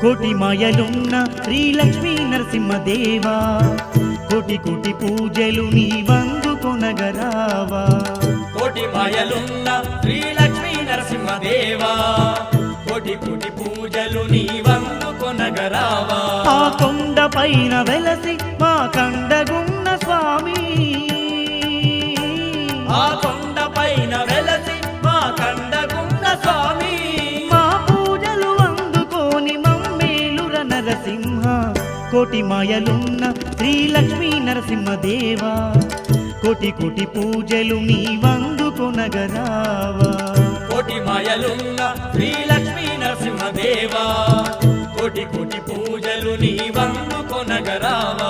కోటి మాయలున్న శ్రీలక్ష్మీ నరసింహదేవా కోటి కోటి పూజలు నీ వందు కొనగరావా కోటి మాయలున్న శ్రీలక్ష్మీ నరసింహదేవా కోటి కోటి పూజలు నీ వందు కొనగరావా ఆ కొండ పైన వెలసి మా కండగున్న స్వామి ఆ కొండ పైన వెలసి మా కండగున్న స్వామి మా పూజలు అందుకోని మమ్మేలుర నరసింహ కోటి మాయలున్న శ్రీలక్ష్మీ నరసింహదేవా కోటి కోటి పూజలు నీ వందు కొనగరావా కోటి మాయలున్న శ్రీలక్ష్మీ నరసింహదేవా కోటి కోటి పూజలు నీ వందు కొనగరావా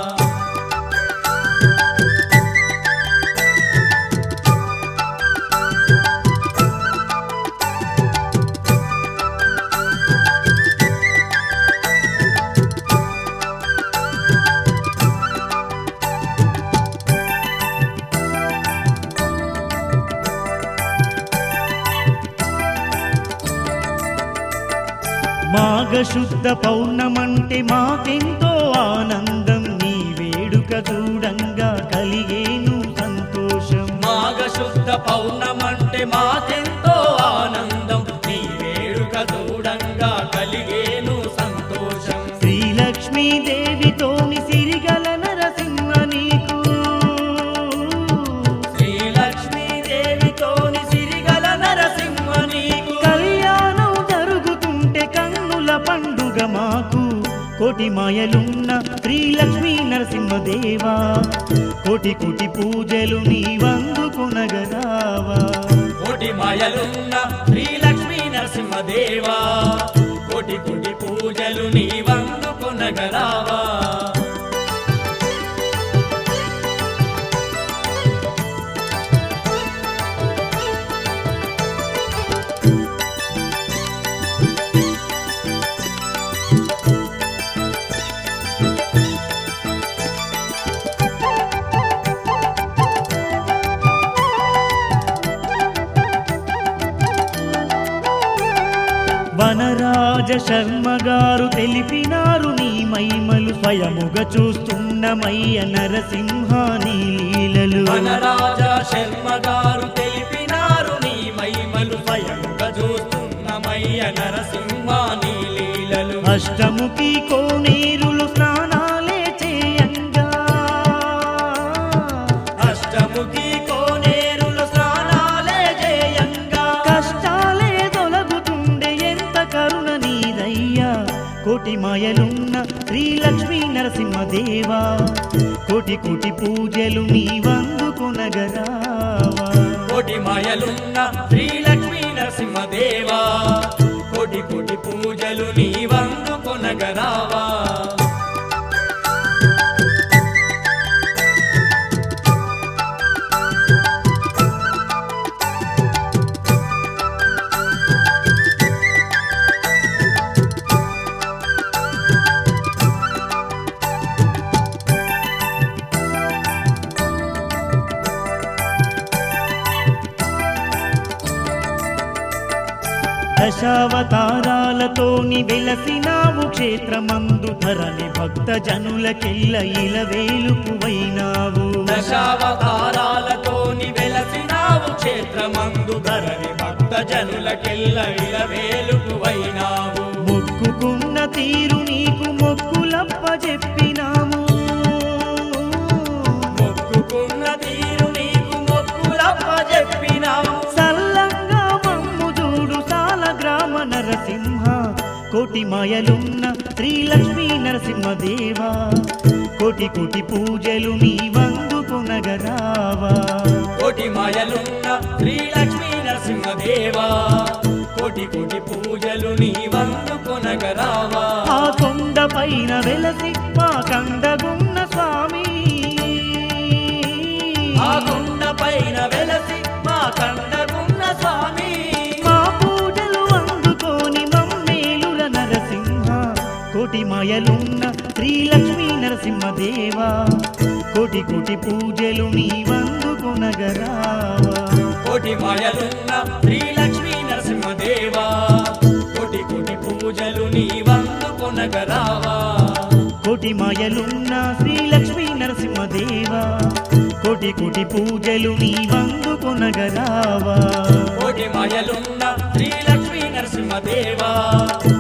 మాఘశుద్ధ పౌర్ణమంటే మాకెంతో ఆనందం నీ వేడుక చూడంగా కలిగేను సంతోషం మాఘ శుద్ధ పౌర్ణమంటే మాకెంతో ఆనందం నీ వేడుక చూడంగా కలిగేను సంతోషం శ్రీలక్ష్మీ దేవితోని సిరిగల నరసింహ నీకు శ్రీలక్ష్మీ దేవితోని సిరిగల నరసింహ నీకు కళ్యాణం జరుగుతుంటే కన్నుల పండుగ మాకు కోటి మాయలున్న శ్రీలక్ష్మీ నరసింహదేవా కోటి కోటి పూజలు నీ వందు కొనగరావా కోటి మాయలున్న శ్రీలక్ష్మీ నరసింహదేవా కోటి కోటి పూజలు నీ వందు కొనగరావా వనరాజ శర్మ గారు తెలిపినారు నీ మహిమలు స్వయముగా చూస్తున్నమయ్య నరసింహ నీ లీలలు వనరాజ శర్మ గారు తెలిపినారు నీ మహిమలు స్వయంగా చూస్తున్నమయ్య నరసింహ నీ లీలలు అష్టముఖి కోనేరులు స్నానాలే చేయంగా అష్టముఖి కోనేరులు స్నానాలే జయంగా కష్టాలే తొలగుతుండే ఎంత కరుణ నీదయ్యా కోటి మాయలున్న శ్రీలక్ష్మీ నరసింహదేవా కోటి కోటి పూజలు నీ వందు కొనగరావా కోటి మాయలున్న శ్రీలక్ష్మీ నరసింహదేవా కోటి కోటి పూజలు నీ వందు కొనగరావా దశావతారాలతోని వెలసినావు క్షేత్రమందు ధరణి భక్త జనులకెల్ల ఇలవేలుపువైనావు దశావతారాలతోని వెలసినావు క్షేత్రమందు ధరణి భక్త జనులకెల్ల ఇలవేలుకువైనావు మొక్కుకున్న తీరు నీకు మొక్కులప్ప చెప్పినాము మొక్కుకున్న తీరు నీకు మొక్కులప్ప చెప్పినావు సల్లంగా మమ్ము చూడు సాల గ్రామ నరసింహ కోటి మాయలున్న శ్రీలక్ష్మీ నరసింహదేవా కోటి కోటి పూజలు నీ వందు కొనగరావా కోటి మాయలున్న శ్రీలక్ష్మీ నరసింహదేవా కోటి కోటి పూజలు నీ వందు కొనగరావా ఆ కొండ పైన వెలసి మా కండగున్న స్వామి ఆ కొండ పైన వెలసి మా కండగున్న స్వామి మా పూజలు అందుకోని మమ్మేలుల నరసింహ కోటి మాయలున్న శ్రీలక్ష్మీ నరసింహదేవా కోటి కోటి పూజలు నీ వందు కొనగరావా కోటి మాయలున్న శ్రీలక్ష్మీ నరసింహదేవా కోటి కోటి పూజలు నీ వందు కొనగరావా కోటి మాయలున్న శ్రీ లక్ష్మీ నరసింహదేవా కోటి కోటి పూజలు నీ వందు కొనగరావా కోటి మాయలున్న శ్రీ లక్ష్మీ నరసింహదేవా